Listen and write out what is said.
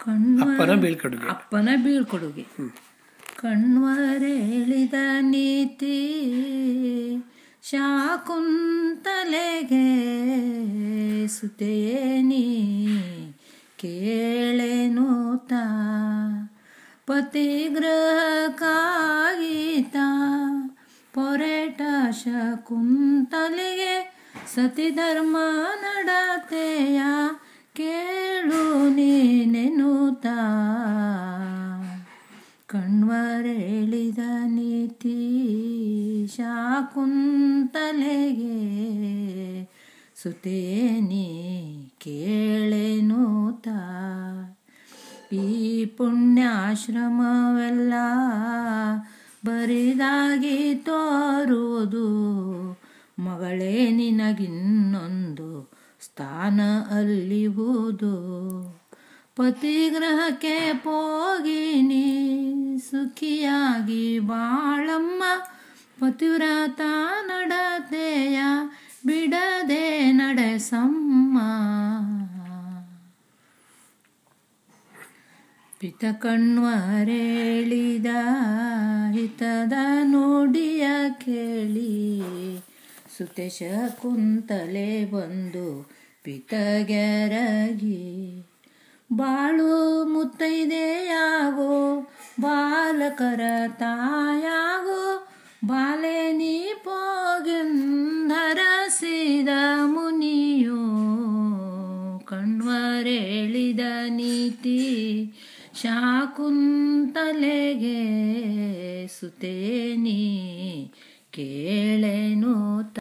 ಕಣ್ವ ಅಪ್ಪನ ಬೀಳ್ಕೊಡುಗೆ ಅಪ್ಪನ ಬೀಳ್ಕೊಡುಗೆ ಕಣ್ವರೇಳಿದ ನೀತಿ ಶಾಕುಂತಲೆಗೆ ಸುತೆಯೇನಿ ಕೇಳೆನು ತಾ ಪತಿಗ್ರಹಕ್ಕಾಗೀತ ಪೊರೆಟ ಶಕುಂತಲೆಗೆ ಸತಿಧರ್ಮ ನಡತೆಯ ಕೇಳು ನೀನೆನುತಾ ಕಣ್ವರೇಳಿದ ನೀತಿ ಶಾಕುಂತಲೆಗೆ ಸುತೇನಿ ಕೇಳೆನು ತಾ ಈ ಪುಣ್ಯಾಶ್ರಮವೆಲ್ಲ ಬರಿದಾಗಿ ತೋರುವುದು ಮಗಳೇ ನಿನಗಿನ್ನೊಂದು ಸ್ಥಾನ ಅಲ್ಲಿವುದು ಪತಿಗ್ರಹಕ್ಕೆ ಪೋಗಿನಿ ಸುಖಿಯಾಗಿ ಬಾಳಮ್ಮ ಪತಿವ್ರತ ನಡತೆಯ ಬಿಡದೆ ನಡೆಸಮ್ಮ ಪಿತ ಕಣ್ವರೇಳಿದ ಹಿತದ ನುಡಿಯ ಕೇಳಿ ಸುತೇಶ ಕುಂತಲೆ ಬಂದು ಪಿತಗೆರಗಿ ಬಾಳು ಮುತ್ತೈದೆಯಾಗೋ ಬಾಲಕರ ತಾಯಾಗೋ ಬಾಲೆ ನೀ ಪೋಗೆಂದರಸಿದ ಮುನಿಯೋ ಕಣ್ವರೇಳಿದ ನೀತಿ ಶಾಕುಂತಲೆಗೆ ಸುತೇನಿ ಕೇಳೆನು